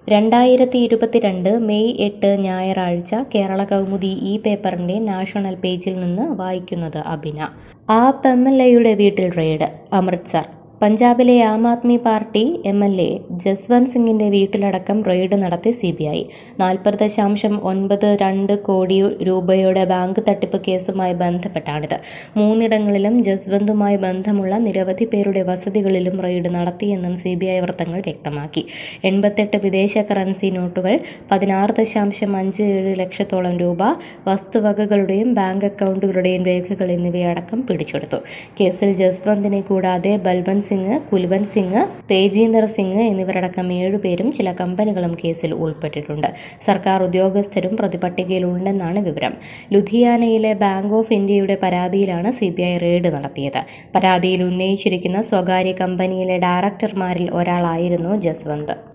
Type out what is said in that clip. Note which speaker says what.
Speaker 1: രണ്ടായിരത്തി ഇരുപത്തിരണ്ട് മെയ് എട്ട് ഞായറാഴ്ച കേരള കൗമുദി ഈ പേപ്പറിന്റെ നാഷണൽ പേജിൽ നിന്ന് വായിക്കുന്നത് അബിന ആപ്പ് എം എൽ എയുടെ വീട്ടിൽ റെയ്ഡ് അമൃത്സർ പഞ്ചാബിലെ Aam Aadmi party M L A Jaswant സിംഗിന്റെ വീട്ടിലടക്കം റെയ്ഡ് നടത്തി സി ബി ഐ നാൽപ്പത് ദശാംശം ഒൻപത് രണ്ട് കോടി രൂപയുടെ ബാങ്ക് തട്ടിപ്പ് കേസുമായി ബന്ധപ്പെട്ടാണിത് മൂന്നിടങ്ങളിലും ജസ്വന്തുമായി ബന്ധമുള്ള നിരവധി പേരുടെ വസതികളിലും റെയ്ഡ് നടത്തിയെന്നും സി ബി ഐ വൃത്തങ്ങൾ വ്യക്തമാക്കി എൺപത്തെട്ട് വിദേശ കറൻസി നോട്ടുകൾ പതിനാറ് ദശാംശം അഞ്ച് ഏഴ് ലക്ഷത്തോളം രൂപ വസ്തുവകകളുടെയും ബാങ്ക് അക്കൗണ്ടുകളുടെയും രേഖകൾ എന്നിവയടക്കം പിടിച്ചെടുത്തു കേസിൽ ജസ്വന്തിനെ കൂടാതെ ബൽവന്ത് സിംഗ് കുൽവന്ത് സിംഗ് തേജീന്ദർ സിംഗ് എന്നിവരടക്കം ഏഴുപേരും ചില കമ്പനികളും കേസിൽ ഉൾപ്പെട്ടിട്ടുണ്ട് സർക്കാർ ഉദ്യോഗസ്ഥരും പ്രതിപട്ടികയിലുണ്ടെന്നാണ് വിവരം ലുധിയാനയിലെ ബാങ്ക് ഓഫ് ഇന്ത്യയുടെ പരാതിയിലാണ് സി ബി ഐ റെയ്ഡ് നടത്തിയത് പരാതിയിൽ ഉന്നയിച്ചിരിക്കുന്ന സ്വകാര്യ കമ്പനിയിലെ ഡയറക്ടർമാരിൽ ഒരാളായിരുന്നു ജസ്വന്ത്